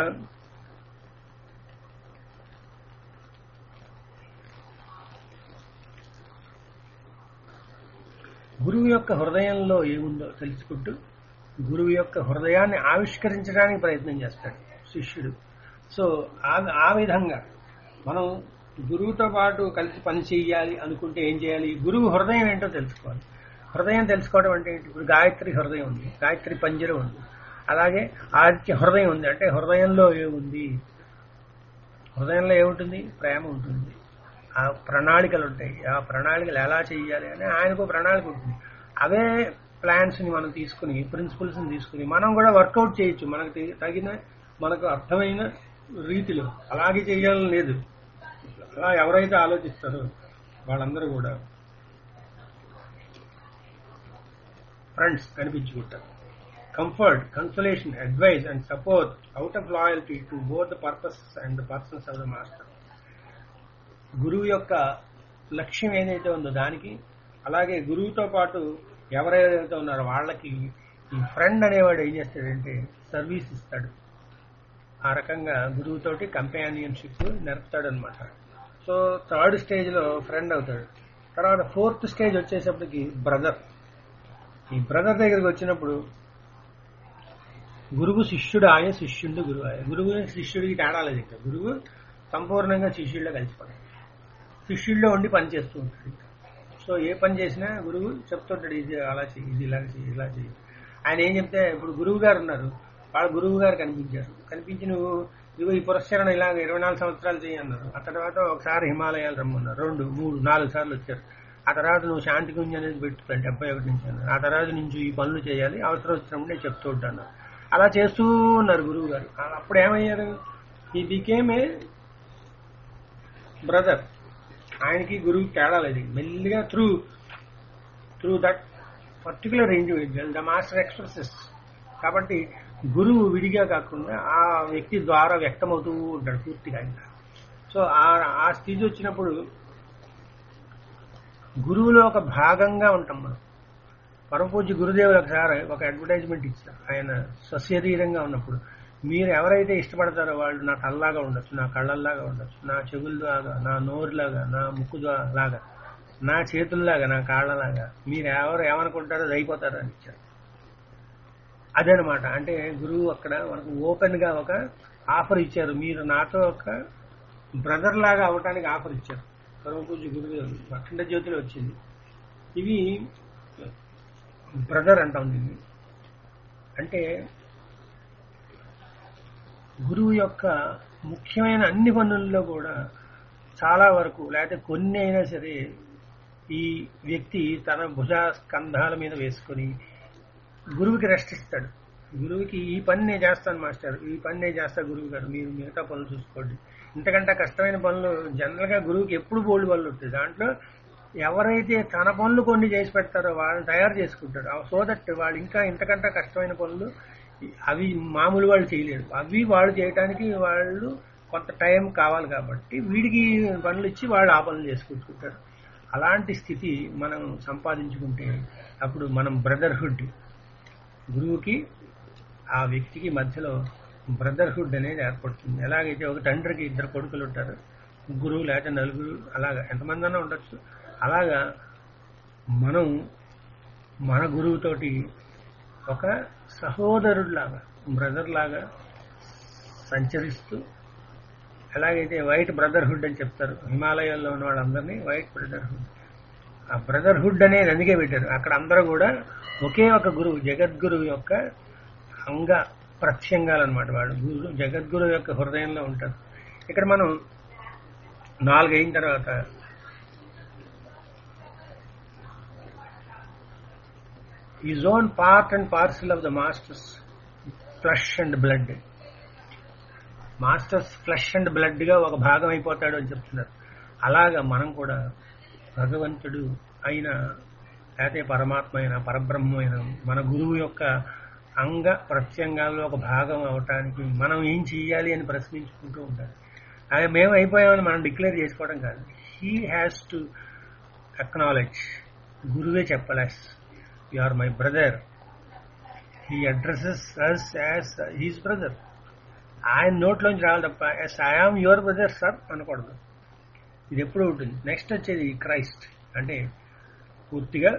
గురువు యొక్క హృదయంలో ఏముందో తెలుసుకుంటూ గురువు యొక్క హృదయాన్ని ఆవిష్కరించడానికి ప్రయత్నం చేస్తాడు శిష్యుడు సో ఆ ఆ విధంగా మనం గురువుతో పాటు కలిసి పని చేయాలి అనుకుంటే ఏం చేయాలి గురువు హృదయం ఏంటో తెలుసుకోవాలి హృదయం తెలుసుకోవడం అంటే ఏంటి? ఇప్పుడు గాయత్రి హృదయం ఉంది గాయత్రి పంజరం ఉంది అలాగే ఆదిత్య హృదయం ఉంది అంటే హృదయంలో ఏముంది హృదయంలో ఏముంటుంది ప్రేమ ఉంటుంది ఆ ప్రణాళికలు ఉంటాయి ఆ ప్రణాళికలు ఎలా చేయాలి అని ఆయనకు ప్రణాళిక ఉంటుంది అవే ప్లాన్స్ ని మనం తీసుకుని ప్రిన్సిపల్స్ ని తీసుకుని మనం కూడా వర్కౌట్ చేయొచ్చు మనకు తే- తగిన మనకు అర్థమైన రీతిలో అలాగే చేయాలని లేదు అలా ఎవరైతే ఆలోచిస్తారో వాళ్ళందరూ కూడా ఫ్రెండ్స్ కనిపించుకుంటారు comfort consolation advice and support out of loyalty to both the purpose and the persons of the master గురువు యొక్క లక్ష్యం ఏదైతే ఉందో దానికి అలాగే గురువుతో పాటు ఎవరైతే ఉన్నారో వాళ్ళకి ఈ ఫ్రెండ్ అనేవాడు ఏం చేస్తాడంటే సర్వీస్ ఇస్తాడు ఆ రకంగా గురువుతోటి కంపానియన్షిప్ నేర్పుతాడు అనమాట సో థర్డ్ స్టేజ్ లో ఫ్రెండ్ అవుతాడు తర్వాత ఫోర్త్ స్టేజ్ వచ్చేసప్పటికి బ్రదర్ ఈ బ్రదర్ దగ్గరికి వచ్చినప్పుడు గురువు శిష్యుడు ఆయ శిష్యుడు గురువు ఆయ గురువు శిష్యుడికి తేడా లేదు ఇక్కడ గురువు సంపూర్ణంగా శిష్యుడిలో కలిసిపోతాడు శిష్యుల్లో ఉండి పని చేస్తూ ఉంటాడు ఇంకా. సో ఏ పని చేసినా గురువు చెప్తుంటాడు ఇది అలా చెయ్యి ఇది ఇలా చెయ్యి ఇలా చెయ్యి ఆయన ఏం చెప్తే ఇప్పుడు గురువు గారు ఉన్నారు వాళ్ళ గురువు గారు కనిపించారు కనిపించి నువ్వు ఇదిగో ఈ పురస్కరణ ఇలాగ ఇరవై నాలుగు సంవత్సరాలు చేయి అన్నారు ఆ తర్వాత ఒకసారి హిమాలయాలు రమ్మన్నారు రెండు మూడు నాలుగు సార్లు వచ్చారు ఆ తర్వాత నువ్వు శాంతి గుంజ అనేది పెట్టుతాను డెబ్బై ఒకటి నుంచి అన్నారు ఆ తర్వాత నుంచి ఈ పనులు చేయాలి అవసరం వచ్చినప్పుడు నేను చెప్తూ ఉంటాను అలా చేస్తూ ఉన్నారు గురువు గారు ఆ- అప్పుడు ఏమయ్యారు ఈ బికేమ్ ఏ బ్రదర్ ఆయనకి గురువు తేడా లేదు మెల్లిగా through through that particular individual the master expresses కాబట్టి గురువు విడిగా కాకుండా ఆ వ్యక్తి ద్వారా వ్యక్తమవుతూ ఉంటాడు పూర్తిగా ఇంకా సో ఆ ఆ స్థితి వచ్చినప్పుడు గురువులో ఒక భాగంగా ఉంటాం మనం పరమపూజ్య గురుదేవులు ఒకసారి ఒక అడ్వర్టైజ్మెంట్ ఇచ్చారు ఆయన స్వశరీరంగా ఉన్నప్పుడు మీరు ఎవరైతే ఇష్టపడతారో వాళ్ళు నా కళ్ళలాగా ఉండొచ్చు నా కళ్ళల్లాగా ఉండొచ్చు నా చెవుల్లాగా నా నోరులాగా నా ముక్కు లాగా నా చేతుల్లాగా నా కాళ్ళలాగా మీరు ఎవరు ఏమనుకుంటారో అది అయిపోతారు అని ఇచ్చారు అదనమాట అంటే గురువు అక్కడ మనకు ఓపెన్ గా ఒక ఆఫర్ ఇచ్చారు మీరు నాతో ఒక బ్రదర్ లాగా అవటానికి ఆఫర్ ఇచ్చారు పరమ పూజ గురువు గారు అఖండ జ్యోతిలో వచ్చింది ఇవి బ్రదర్ అంటాం దీన్ని అంటే గురువు యొక్క ముఖ్యమైన అన్ని పనుల్లో కూడా చాలా వరకు లేకపోతే కొన్ని అయినా సరే ఈ వ్యక్తి తన భుజ స్కంధాల మీద వేసుకొని గురువుకి రెస్ట్ ఇస్తాడు గురువుకి ఈ పని నేను చేస్తాను మాస్టర్ ఈ పని నేను చేస్తా గురువు గారు మీరు మిగతా పనులు చూసుకోండి ఇంతకంటే కష్టమైన పనులు జనరల్ గా గురువుకి ఎప్పుడు బోల్డ్ పనులు ఉంటాయి దాంట్లో ఎవరైతే తన పనులు కొన్ని చేసి పెడతారో వాళ్ళని తయారు చేసుకుంటాడు సో దట్ వాళ్ళు ఇంకా ఇంతకంటే కష్టమైన పనులు అవి మామూలు వాళ్ళు చేయలేరు అవి వాళ్ళు చేయడానికి వాళ్ళు కొంత టైం కావాలి కాబట్టి వీడికి పనులు ఇచ్చి వాళ్ళు ఆ పనులు చేసుకుంటుంటారు అలాంటి స్థితి మనం సంపాదించుకుంటే అప్పుడు మనం బ్రదర్హుడ్ గురువుకి ఆ వ్యక్తికి మధ్యలో బ్రదర్హుడ్ అనేది ఏర్పడుతుంది ఎలాగైతే ఒక తండ్రికి ఇద్దరు కొడుకులు ఉంటారు ముగ్గురు లేకపోతే నలుగురు అలాగా ఎంతమంది అన్నా ఉండొచ్చు అలాగా మనం మన గురువుతోటి ఒక సహోదరుడిలాగా బ్రదర్ లాగా సంచరిస్తూ ఎలాగైతే వైట్ బ్రదర్హుడ్ అని చెప్తారు హిమాలయాల్లో ఉన్న వాళ్ళందరినీ వైట్ బ్రదర్హుడ్ ఆ బ్రదర్హుడ్ అనేది అందుకే పెట్టారు అక్కడ అందరూ కూడా ఒకే ఒక గురువు జగద్గురువు యొక్క అంగ ప్రత్యంగాలు అనమాట వాడు గురు జగద్గురువు యొక్క హృదయంలో ఉంటారు ఇక్కడ మనం నాలుగు అయిన తర్వాత is own part and parcel of the master's flesh and blood master's flesh and blood గా ఒక భాగం అయిపోతాడు అని చెప్తున్నారు అలాగా మనం కూడా భగవంతుడు అయిన లేకపోతే పరమాత్మ అయిన పరబ్రహ్మ అయిన మన గురువు యొక్క అంగ ప్రత్యంగాల్లో ఒక భాగం అవటానికి మనం ఏం చెయ్యాలి అని ప్రశ్నించుకుంటూ ఉంటారు అది మేము అయిపోయామని మనం డిక్లేర్ చేసుకోవడం కాదు హీ హ్యాస్ టు అక్నాలెడ్జ్ గురువే చెప్పలెస్ you are my brother he addresses us as his brother ఆయన నోట్లోంచి రావాలి తప్ప yes I am your brother sir అనకూడదు ఇది ఎప్పుడు ఉంటుంది నెక్స్ట్ వచ్చేది క్రైస్ట్ అంటే పూర్తిగా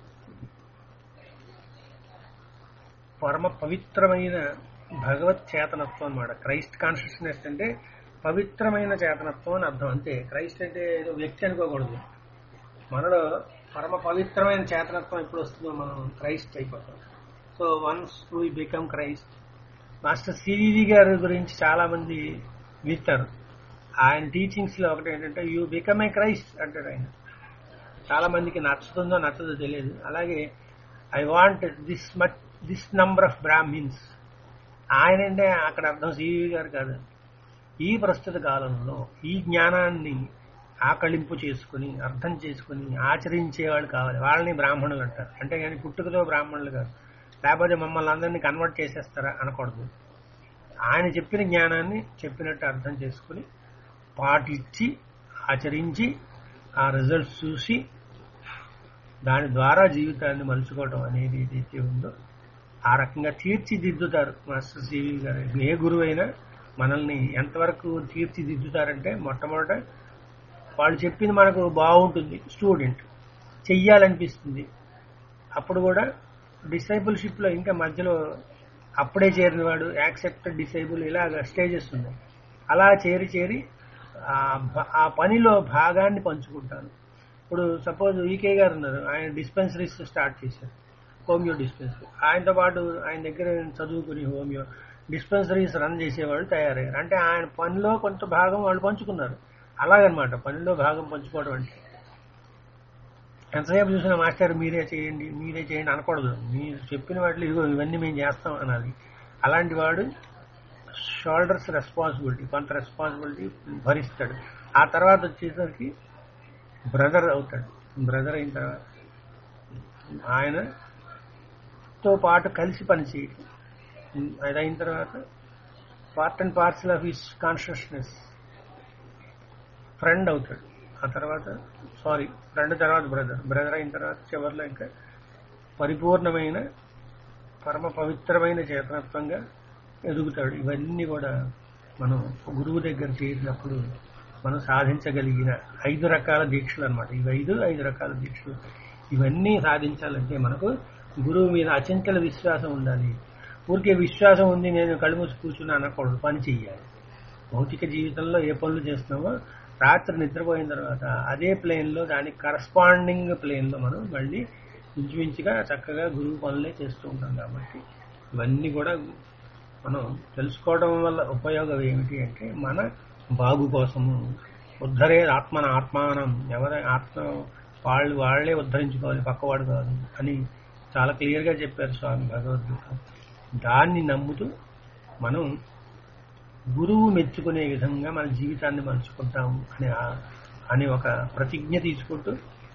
పరమ పవిత్రమైన భగవత్ చేతనత్వం అన్నమాట క్రైస్ట్ కాన్షియస్నెస్ అంటే పవిత్రమైన చేతనత్వం అని అర్థం అంతే క్రైస్ట్ అంటే ఏదో వ్యక్తి అనుకోకూడదు మనలో పరమ పవిత్రమైన చేతనత్వం ఎప్పుడు వస్తుందో మనం క్రైస్ట్ అయిపోతాం so once we become Christ master CVV గారి గురించి చాలా మంది వింటారు ఆయన టీచింగ్స్ లో ఒకటి ఏంటంటే యూ బికమ్ ఏ క్రైస్ట్ అంటాడు ఆయన చాలా మందికి నచ్చుతుందో నచ్చదో తెలియదు అలాగే I want this much this number of brahmins ఆయన అంటే అక్కడ అర్థం సివి గారు కాదు ఈ ప్రస్తుత కాలంలో ఈ జ్ఞానాన్ని ఆకళింపు చేసుకుని అర్థం చేసుకుని ఆచరించేవాళ్ళు కావాలి వాళ్ళని బ్రాహ్మణులు అంటారు అంటే కానీ పుట్టుకతో బ్రాహ్మణులు కాదు లేకపోతే మమ్మల్ని అందరినీ కన్వర్ట్ చేసేస్తారా అనకూడదు ఆయన చెప్పిన జ్ఞానాన్ని చెప్పినట్టు అర్థం చేసుకుని పాటించి ఆచరించి ఆ రిజల్ట్స్ చూసి దాని ద్వారా జీవితాన్ని మలుచుకోవడం అనేది ఏదైతే ఉందో ఆ రకంగా తీర్చిదిద్దుతారు మాస్టర్ సివి గారు ఏ గురువు అయినా మనల్ని ఎంతవరకు తీర్చిదిద్దుతారంటే మొట్టమొదట వాళ్ళు చెప్పింది మనకు బాగుంటుంది స్టూడెంట్ చెయ్యాలనిపిస్తుంది అప్పుడు కూడా డిసైబుల్షిప్ లో ఇంకా మధ్యలో అప్పుడే చేరిన వాడు యాక్సెప్టెడ్ డిసైబుల్ ఇలాగ స్టేజెస్ ఉన్నాయి అలా చేరి చేరి ఆ భ- ఆ పనిలో భాగాన్ని పంచుకుంటాను ఇప్పుడు సపోజ్ ఈకే గారు ఉన్నారు ఆయన డిస్పెన్సరీస్ స్టార్ట్ చేశారు హోమియో డిస్పెన్సరీ ఆయనతో పాటు ఆయన దగ్గర చదువుకుని హోమియో డిస్పెన్సరీస్ రన్ చేసేవాళ్ళు తయారయ్యారు అంటే ఆయన పనిలో కొంత భాగం వాళ్ళు పంచుకున్నారు అలాగనమాట పనిలో భాగం పంచుకోవడం అంటే ఎంతసేపు చూసిన మాస్టర్ మీరే చేయండి మీరే చేయండి అనకూడదు మీరు చెప్పిన వాటిలో ఇదిగో ఇవన్నీ మేము చేస్తాం అనాలి అలాంటి వాడు షోల్డర్స్ రెస్పాన్సిబిలిటీ కొంత రెస్పాన్సిబిలిటీ భరిస్తాడు ఆ తర్వాత వచ్చేసరికి బ్రదర్ అవుతాడు బ్రదర్ అయిన తర్వాత ఆయనతో పాటు కలిసి పనిచేయడం అది అయిన తర్వాత part and parcel of his consciousness friend అవుతాడు ఆ తర్వాత సారీ ఫ్రెండ్ తర్వాత బ్రదర్ బ్రదర్ అయిన తర్వాత చివరిలో ఇంకా పరిపూర్ణమైన పరమ పవిత్రమైన చేతనత్వంగా ఎదుగుతాడు ఇవన్నీ కూడా మనం గురువు దగ్గర చేరినప్పుడు మనం సాధించగలిగిన ఐదు రకాల దీక్షలు అనమాట ఇవి ఐదు ఐదు రకాల దీక్షలు ఇవన్నీ సాధించాలంటే మనకు గురువు మీద అచంచల విశ్వాసం ఉండాలి ఊరికే విశ్వాసం ఉంది నేను కళ్ళు మూసి కూర్చుని అనకూడదు పని చెయ్యాలి భౌతిక జీవితంలో ఏ పనులు చేస్తున్నామో రాత్రి నిద్రపోయిన తర్వాత అదే ప్లేన్లో దానికి కరస్పాండింగ్ ప్లేన్లో మనం మళ్ళీ ఇంచుమించుగా చక్కగా గురువు పనులే చేస్తూ ఉంటాం కాబట్టి ఇవన్నీ కూడా మనం తెలుసుకోవడం వల్ల ఉపయోగం ఏమిటి అంటే మన బాగు కోసము ఉద్ధరే ఆత్మన ఆత్మానం ఎవరి ఆత్మ వాళ్ళు వాళ్ళే ఉద్ధరించుకోవాలి పక్కవాడు కాదు అని చాలా క్లియర్గా చెప్పారు స్వామి భగవద్గీత దాన్ని నమ్ముతూ మనం గురువు మెచ్చుకునే విధంగా మన జీవితాన్ని మలుచుకుంటాము అని ఆ- అని ఒక ప్రతిజ్ఞ తీసుకుంటూ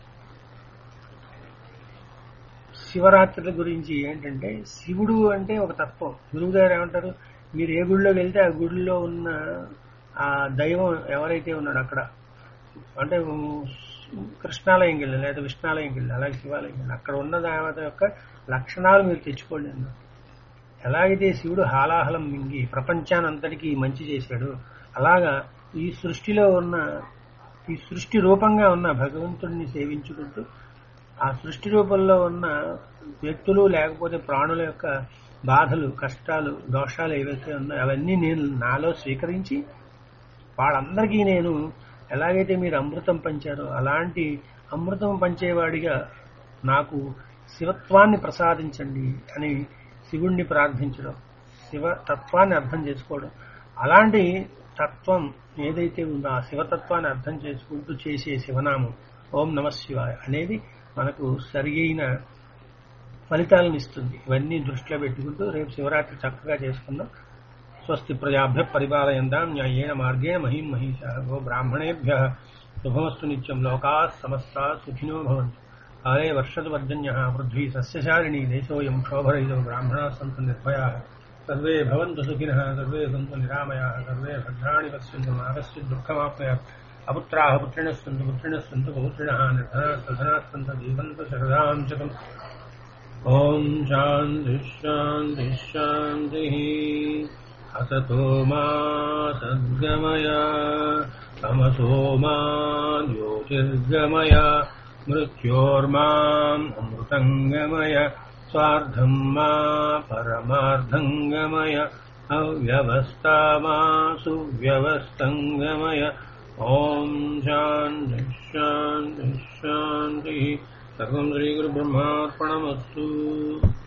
శివరాత్రుల గురించి ఏంటంటే శివుడు అంటే ఒక తత్వం గురువు గారు ఏమంటారు మీరు ఏ గుడిలోకి వెళ్తే ఆ గుడిలో ఉన్న ఆ దైవం ఎవరైతే ఉన్నాడో అక్కడ అంటే ఉమ్, కృష్ణాలయం వెళ్ళి లేదా విష్ణాలయం వెళ్ళి అలాగే శివాలయం వెళ్ళి అక్కడ ఉన్న దేవత యొక్క లక్షణాలు మీరు తెచ్చుకోండి అన్నారు ఎలాగైతే శివుడు హాలాహలం మింగి ప్రపంచానంతటికీ మంచి చేశాడు అలాగా ఈ సృష్టిలో ఉన్న ఈ సృష్టి రూపంగా ఉన్న భగవంతుడిని సేవించుకుంటూ ఆ సృష్టి రూపంలో ఉన్న వ్యక్తులు లేకపోతే ప్రాణుల యొక్క బాధలు కష్టాలు దోషాలు ఏవైతే ఉన్నాయో అవన్నీ నేను నాలో స్వీకరించి వాళ్ళందరికీ నేను ఎలాగైతే మీరు అమృతం పంచారో అలాంటి అమృతం పంచేవాడిగా నాకు శివత్వాన్ని ప్రసాదించండి అని శివుణ్ణి ప్రార్థించడం శివ తత్వాన్ని అర్థం చేసుకోవడం అలాంటి తత్వం ఏదైతే ఉందో ఆ శివతత్వాన్ని అర్థం చేసుకుంటూ చేసే శివనామం ఓం నమ శివాయ అనేది మనకు సరి అయిన ఫలితాలను ఇస్తుంది ఇవన్నీ దృష్టిలో పెట్టుకుంటూ రేపు శివరాత్రి చక్కగా చేసుకుందాం స్వస్తి ప్రజాభ్య పరిపాలయందాం న్యాయేన మార్గేణ మహిం మహిష గో బ్రాహ్మణేభ్య శుభమస్తు నిత్యం లోకా సమస్తా సుఖినో భవంతు కాలే వర్షతు వర్జన్య పృథ్వీ సస్యశాలిని దేశోయం క్షోభరహితో బ్రాహ్మణా సంతు నిర్భయా సర్వే భవంతు సుఖినః సర్వే సంతు నిరామయాः సర్వే భద్రాణి పశ్యంతు నాగస్య దుఃఖమాప్నుయాత్ అపుత్రాः పుత్రిణः सन्तु पुत्रिणः सन्तु पौत्रिणः निर्धनाः सधनाः सन्तु जीवन्तु शरदां शतम् ॐ शान्तिः शान्तिः शान्तिः असतो मा सद्गमय तमसो मा ज्योतिर्गमय मृत्योर्माम् अमृतङ्गमय स्वार्धम् मा परमार्धङ्गमय अव्यवस्था मा सुव्यवस्थङ्गमय ॐ शान्तिः शान्तिः शान्तिः सर्वं श्रीगुरुब्रह्मार्पणमस्तु